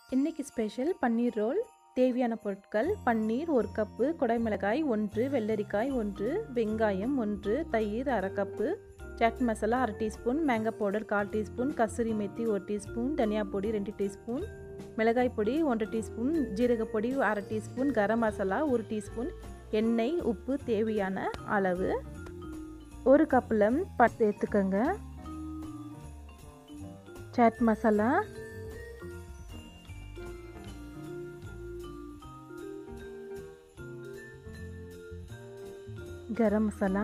இன்றைக்கி ஸ்பெஷல் பன்னீர் ரோல் தேவையான பொருட்கள் பன்னீர் ஒரு கப்பு குடைமிளகாய் ஒன்று வெள்ளரிக்காய் ஒன்று வெங்காயம் ஒன்று தயிர் அரை கப்பு சாட் மசாலா அரை டீஸ்பூன் மேங்கோ பவுடர் கால் டீஸ்பூன் கசூரி மெத்தி ஒரு டீஸ்பூன் தனியா பொடி ரெண்டு டீஸ்பூன் மிளகாய் பொடி ஒன்றரை டீஸ்பூன் ஜீரகப்பொடி அரை டீஸ்பூன் கரம் மசாலா ஒரு டீஸ்பூன் எண்ணெய் உப்பு தேவையான அளவு ஒரு கப்பில் பத்து எடுத்துக்கோங்க சாட் மசாலா गरम मसाला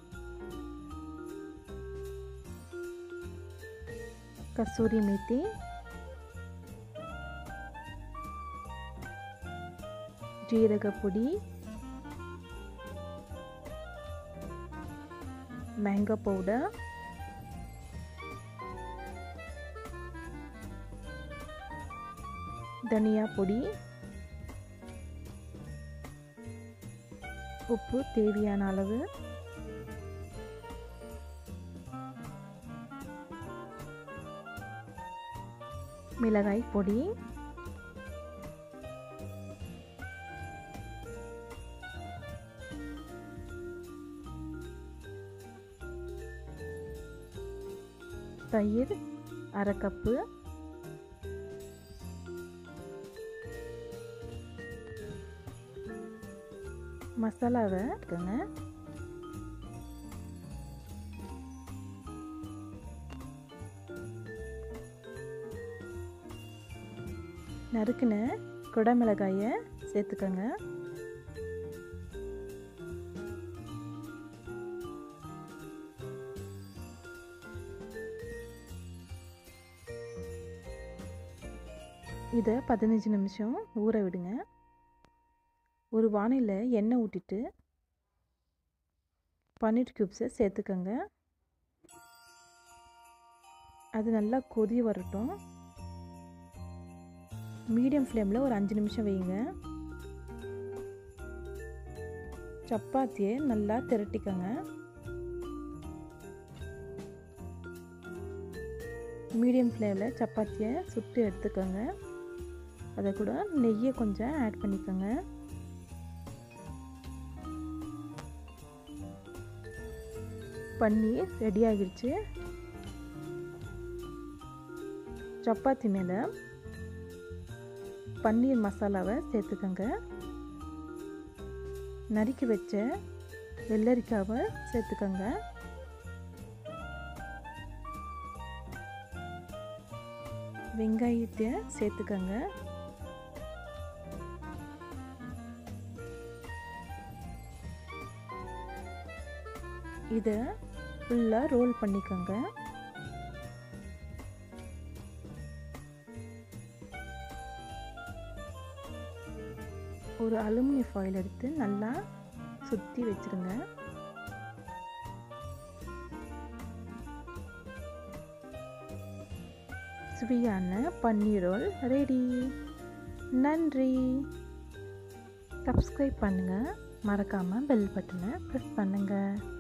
कसूरी मेथी ಜೀರಗ ಪುಡಿ ಮ್ಯಾಂಗೋ ಪೌಡರ್ ಧನಿಯಾ ಪುಡಿ உப்பு தேவையான அளவு மிளகாய் பொடி தயிர் அரை கப்பு மசாலாவை இருக்குங்க நறுக்கின குடமிளகாயை சேர்த்துக்கோங்க இதை பதினஞ்சு நிமிஷம் ஊற விடுங்க ஒரு வானிலையில் எண்ணெய் ஊற்றிட்டு பன்னீர் க்யூப்ஸை சேர்த்துக்கோங்க அது நல்லா கொதி வரட்டும் மீடியம் ஃப்ளேமில் ஒரு அஞ்சு நிமிஷம் வைங்க சப்பாத்தியை நல்லா திரட்டிக்கோங்க மீடியம் ஃப்ளேமில் சப்பாத்தியை சுட்டு எடுத்துக்கோங்க அதை கூட நெய்யை கொஞ்சம் ஆட் பண்ணிக்கோங்க பன்னீர் ரெடி ஆகிடுச்சு சப்பாத்தி மேலே பன்னீர் மசாலாவை சேர்த்துக்கோங்க நறுக்கி வச்ச வெள்ளரிக்காவை சேர்த்துக்கோங்க வெங்காயத்தை சேர்த்துக்கோங்க இதை ஃபுல்லாக ரோல் பண்ணிக்கோங்க ஒரு அலுமினிய ஃபாயில் எடுத்து நல்லா சுற்றி வச்சுருங்க சுவையான பன்னீர் ரோல் ரெடி நன்றி சப்ஸ்கிரைப் பண்ணுங்கள் மறக்காமல் பெல் பட்டனை ப்ரெஸ் பண்ணுங்கள்